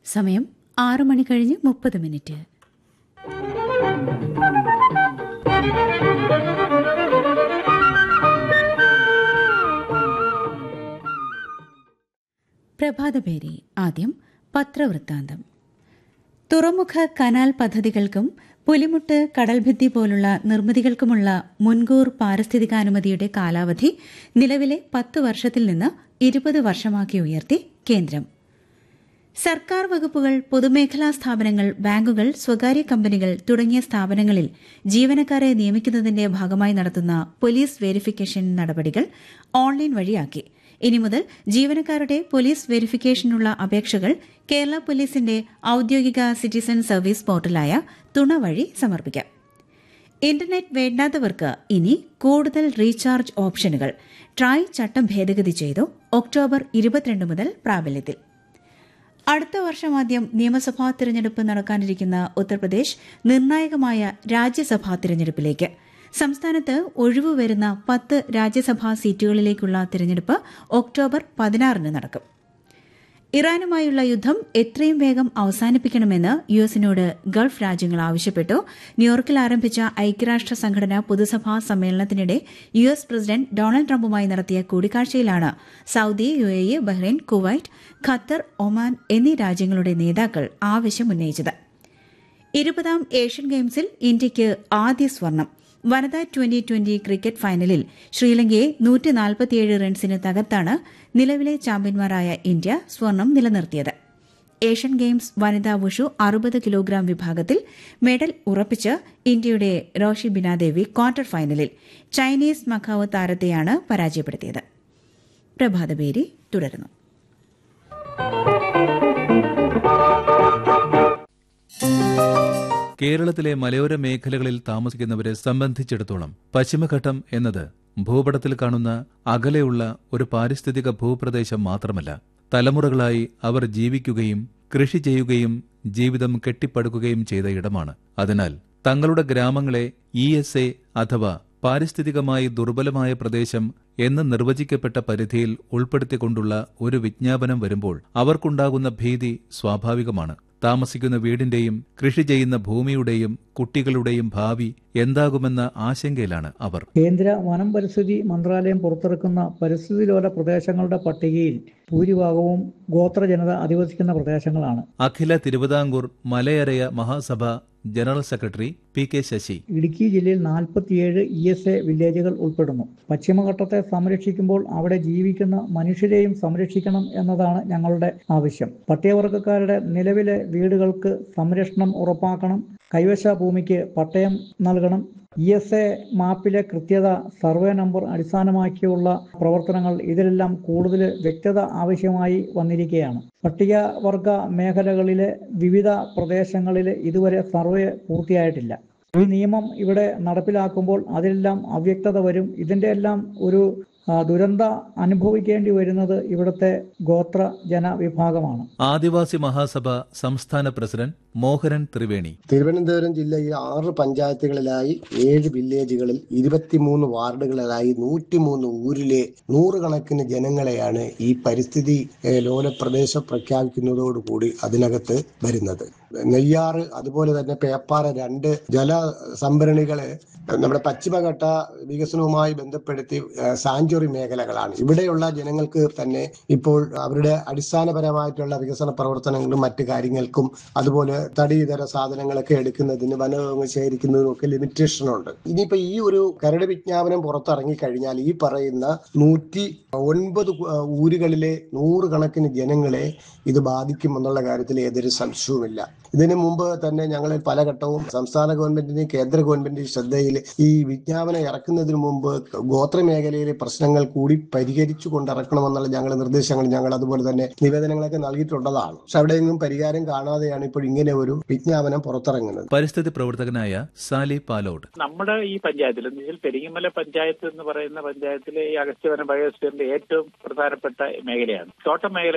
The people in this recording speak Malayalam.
സമയം ആറു മണി കഴിഞ്ഞ് മുപ്പത് മിനിറ്റ് പ്രഭാതപേരി ആദ്യം പത്രവൃത്താന്തം തുറമുഖ കനാൽ പദ്ധതികൾക്കും പുലിമുട്ട് കടൽഭിത്തി പോലുള്ള നിർമ്മിതികൾക്കുമുള്ള മുൻകൂർ പാരിസ്ഥിതികാനുമതിയുടെ കാലാവധി നിലവിലെ പത്ത് വർഷത്തിൽ നിന്ന് ഇരുപത് വർഷമാക്കി ഉയർത്തി കേന്ദ്രം സർക്കാർ വകുപ്പുകൾ പൊതുമേഖലാ സ്ഥാപനങ്ങൾ ബാങ്കുകൾ സ്വകാര്യ കമ്പനികൾ തുടങ്ങിയ സ്ഥാപനങ്ങളിൽ ജീവനക്കാരെ നിയമിക്കുന്നതിന്റെ ഭാഗമായി നടത്തുന്ന പോലീസ് വെരിഫിക്കേഷൻ നടപടികൾ ഓൺലൈൻ വഴിയാക്കി ഇനി മുതൽ ജീവനക്കാരുടെ പോലീസ് വെരിഫിക്കേഷനുള്ള അപേക്ഷകൾ കേരള പോലീസിന്റെ ഔദ്യോഗിക സിറ്റിസൺ സർവീസ് പോർട്ടലായ തുണ വഴി സമർപ്പിക്കാം ഇന്റർനെറ്റ് വേണ്ടാത്തവർക്ക് ഇനി കൂടുതൽ റീചാർജ് ഓപ്ഷനുകൾ ട്രായ് ചട്ടം ഭേദഗതി ചെയ്തു ഒക്ടോബർ ഇരുപത്തിരണ്ട് മുതൽ പ്രാബല്യത്തിൽ അടുത്ത വർഷമാദ്യം നിയമസഭാ തിരഞ്ഞെടുപ്പ് നടക്കാനിരിക്കുന്ന ഉത്തർപ്രദേശ് നിർണായകമായ രാജ്യസഭാ തിരഞ്ഞെടുപ്പിലേക്ക് സംസ്ഥാനത്ത് ഒഴിവു വരുന്ന പത്ത് രാജ്യസഭാ സീറ്റുകളിലേക്കുള്ള തിരഞ്ഞെടുപ്പ് ഒക്ടോബർ പതിനാറിന് നടക്കും ഇറാനുമായുള്ള യുദ്ധം എത്രയും വേഗം അവസാനിപ്പിക്കണമെന്ന് യു എസിനോട് ഗൾഫ് രാജ്യങ്ങൾ ആവശ്യപ്പെട്ടു ന്യൂയോർക്കിൽ ആരംഭിച്ച ഐക്യരാഷ്ട്ര സംഘടന പൊതുസഭാ സമ്മേളനത്തിനിടെ യു എസ് പ്രസിഡന്റ് ഡൊണാൾഡ് ട്രംപുമായി നടത്തിയ കൂടിക്കാഴ്ചയിലാണ് Saudi U A E Bahrain Kuwait Qatar Oman എന്നീ രാജ്യങ്ങളുടെ നേതാക്കൾ ആവശ്യമുന്നയിച്ചത് ഇരുപതാം ഏഷ്യൻ ഗെയിംസിൽ ഇന്ത്യയ്ക്ക് ആദ്യ സ്വർണം വനിതാ ട്വന്റി ട്വന്റി ക്രിക്കറ്റ് ഫൈനലിൽ ശ്രീലങ്കയെ നൂറ്റി നാൽപ്പത്തിയേഴ് റൺസിന് തകർത്താണ് നിലവിലെ ചാമ്പ്യന്മാരായ ഇന്ത്യ സ്വർണം നിലനിർത്തിയത് ഏഷ്യൻ ഗെയിംസ് വനിതാ വുഷു അറുപത് കിലോഗ്രാം വിഭാഗത്തിൽ മെഡൽ ഉറപ്പിച്ച് ഇന്ത്യയുടെ റോഷി ബിനാദേവി ക്വാർട്ടർ ഫൈനലിൽ ചൈനീസ് മക്കാവ് താരത്തെയാണ് പരാജയപ്പെടുത്തിയത് പ്രഭാതപേരി തുടരുന്നു കേരളത്തിലെ മലയോര മേഖലകളിൽ താമസിക്കുന്നവരെ സംബന്ധിച്ചിടത്തോളം പശ്ചിമഘട്ടം എന്നത് ഭൂപടത്തിൽ കാണുന്ന അകലെയുള്ള ഒരു പാരിസ്ഥിതിക ഭൂപ്രദേശം മാത്രമല്ല തലമുറകളായി അവർ ജീവിക്കുകയും കൃഷി ചെയ്യുകയും ജീവിതം കെട്ടിപ്പടുക്കുകയും ചെയ്ത ഇടമാണ് അതിനാൽ തങ്ങളുടെ ഗ്രാമങ്ങളെ ഇ എസ് എ അഥവാ പാരിസ്ഥിതികമായി ദുർബലമായ പ്രദേശം എന്ന് നിർവചിക്കപ്പെട്ട പരിധിയിൽ ഉൾപ്പെടുത്തിക്കൊണ്ടുള്ള ഒരു വിജ്ഞാപനം വരുമ്പോൾ അവർക്കുണ്ടാകുന്ന ഭീതി സ്വാഭാവികമാണ് താമസിക്കുന്ന വീടിന്റെയും കൃഷി ചെയ്യുന്ന ഭൂമിയുടെയും കുട്ടികളുടെയും ഭാവി എന്താകുമെന്ന ആശങ്കയിലാണ് അവർ കേന്ദ്ര വനം പരിസ്ഥിതി മന്ത്രാലയം പുറത്തിറക്കുന്ന പരിസ്ഥിതി ലോല പ്രദേശങ്ങളുടെ പട്ടികയിൽ ഭൂരിഭാഗവും ഗോത്ര ജനത അധിവസിക്കുന്ന പ്രദേശങ്ങളാണ് Akhila Thiruvithamkoor Malayaraya Mahasabha general secretary P K Sasi Idukki ജില്ലയിൽ നാൽപ്പത്തിയേഴ് ഇ എസ് എ വില്ലേജുകൾ ഉൾപ്പെടുന്നു പശ്ചിമഘട്ടത്തെ സംരക്ഷിക്കുമ്പോൾ അവിടെ ജീവിക്കുന്ന മനുഷ്യരെയും സംരക്ഷിക്കണം എന്നതാണ് ഞങ്ങളുടെ ആവശ്യം പട്ടികവർഗക്കാരുടെ നിലവിലെ വീടുകൾക്ക് സംരക്ഷണം ഉറപ്പാക്കണം കൈവശ ഭൂമിക്ക് പട്ടയം നൽകണം ഇ എസ് എ മാപ്പിലെ കൃത്യത സർവേ നമ്പർ അടിസ്ഥാനമാക്കിയുള്ള പ്രവർത്തനങ്ങൾ ഇതിലെല്ലാം കൂടുതൽ വ്യക്തത ആവശ്യമായി വന്നിരിക്കുകയാണ് പട്ടികവർഗ മേഖലകളിലെ വിവിധ പ്രദേശങ്ങളിൽ ഇതുവരെ സർവേ പൂർത്തിയായിട്ടില്ല ഈ നിയമം ഇവിടെ നടപ്പിലാക്കുമ്പോൾ അതിലെല്ലാം അവ്യക്തത വരും ഇതിന്റെ എല്ലാം ഒരു ആ, ദുരന്ത അനുഭവിക്കേണ്ടി വരുന്നത് ഇവിടുത്തെ ഗോത്ര ജനവിഭാഗമാണ് ആദിവാസി മഹാസഭ സംസ്ഥാന പ്രസിഡന്റ് മോഹനൻ ത്രിവേണി തിരുവനന്തപുരം ജില്ലയിൽ ആറ് പഞ്ചായത്തുകളിലായി ഏഴ് വില്ലേജുകളിൽ ഇരുപത്തിമൂന്ന് വാർഡുകളിലായി നൂറ്റിമൂന്ന് ഊരിലെ നൂറുകണക്കിന് ജനങ്ങളെയാണ് ഈ പരിസ്ഥിതി ഏഹ്, ലോല പ്രദേശം പ്രഖ്യാപിക്കുന്നതോടുകൂടി അതിനകത്ത് വരുന്നത് നെയ്യാറ് അതുപോലെ തന്നെ പേപ്പാറ രണ്ട് ജല സംഭരണികള് നമ്മുടെ പശ്ചിമഘട്ട വികസനവുമായി ബന്ധപ്പെടുത്തി ഏഹ്, സാഞ്ചുറി മേഖലകളാണ് ഇവിടെയുള്ള ജനങ്ങൾക്ക് തന്നെ ഇപ്പോൾ അവരുടെ അടിസ്ഥാനപരമായിട്ടുള്ള വികസന പ്രവർത്തനങ്ങളും മറ്റു കാര്യങ്ങൾക്കും അതുപോലെ തടി ഇതര സാധനങ്ങളൊക്കെ എടുക്കുന്നതിന് വനവിഭവങ്ങൾ ശേഖരിക്കുന്നതിനും ഒക്കെ ലിമിറ്റേഷൻ ഉണ്ട് ഇനിയിപ്പോ ഈ ഒരു കരട് വിജ്ഞാപനം പുറത്തിറങ്ങി കഴിഞ്ഞാൽ ഈ പറയുന്ന നൂറ്റി ഒൻപത് കു- ഊരുകളിലെ നൂറുകണക്കിന് ജനങ്ങളെ ഇത് ബാധിക്കും എന്നുള്ള കാര്യത്തിൽ ഏതൊരു സംശയവുമില്ല ഇതിനു മുമ്പ് തന്നെ ഞങ്ങൾ പല ഘട്ടവും സംസ്ഥാന ഗവൺമെന്റിന്റെയും കേന്ദ്ര ഗവൺമെന്റിന്റെയും ശ്രദ്ധയിൽ ഈ വിജ്ഞാപനം ഇറക്കുന്നതിന് മുമ്പ് ഗോത്ര മേഖലയിലെ പ്രശ്നങ്ങൾ കൂടി പരിഹരിച്ചു കൊണ്ടിറക്കണമെന്നുള്ള ഞങ്ങളുടെ നിർദ്ദേശങ്ങൾ ഞങ്ങൾ അതുപോലെ തന്നെ നിവേദനങ്ങളൊക്കെ നൽകിയിട്ടുള്ളതാണ് പക്ഷെ അവിടെയൊന്നും പരിഹാരം കാണാതെയാണ് ഇപ്പോൾ ഇങ്ങനെ ഒരു വിജ്ഞാപനം പുറത്തിറങ്ങുന്നത് പരിസ്ഥിതി പ്രവർത്തകനായ സാലി പാലോട് നമ്മുടെ ഈ പഞ്ചായത്തിൽ എന്ന് വെച്ചാൽ പെരിങ്ങമല പഞ്ചായത്ത് എന്ന് പറയുന്ന പഞ്ചായത്തിലെ ഈ അഗസ്ത്യവന ബയോസ്ഫിയറിന്റെ ഏറ്റവും പ്രധാനപ്പെട്ട മേഖലയാണ് തോട്ടം മേഖല